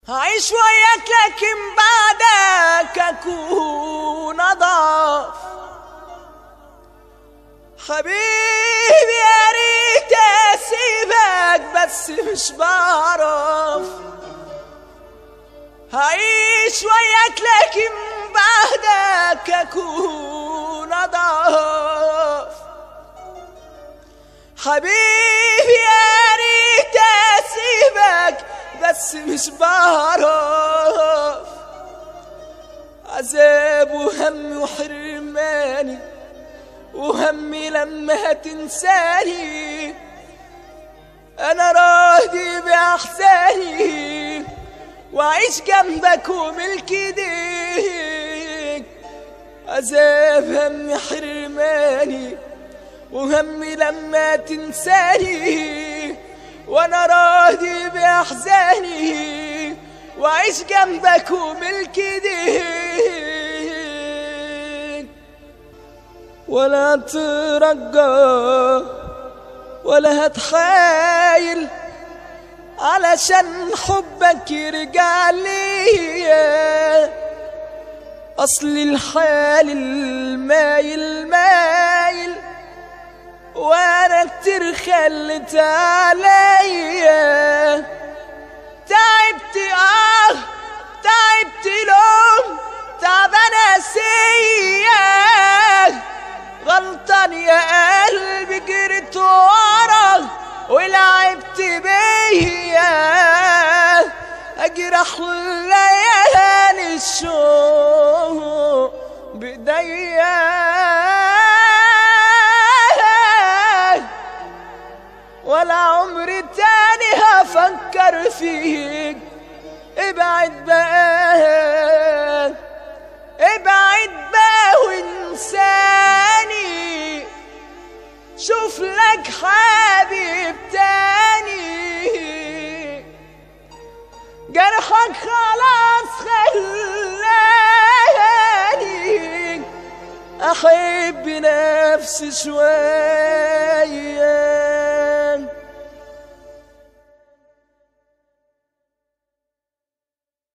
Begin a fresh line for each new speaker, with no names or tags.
هعيش وياك لكن بعدك اكون اضعف حبيبي يا ريت اسيبك بس مش بعرف هعيش وياك لكن بعدك اكون اضعف حبيبي يا ريت اسيبك بس مش بعرف عذاب وهم وحرماني وهمي لما هتنساني انا راضي باحزاني واعيش جنبك وملك ايديك عذاب همي حرماني وهمي لما تنساني وانا راضي باحزاني واعيش جنبك وملك ايديك ولا ترجى ولا هتحايل علشان حبك يرجع ليا اصل الحال المايل مايل وانا كتير خلت عليا تعبت اه تعبت لوم تعبان اسيا غلطان يا قلبي جريت ورا ولعبت بيا اجرح ليالي الشوق بايديا ولا عمري تاني هفكر فيك ابعد بقى ابعد بقى وانساني شوف لك حبيب تاني جرحك خلاص خلاني احب نفسي شويه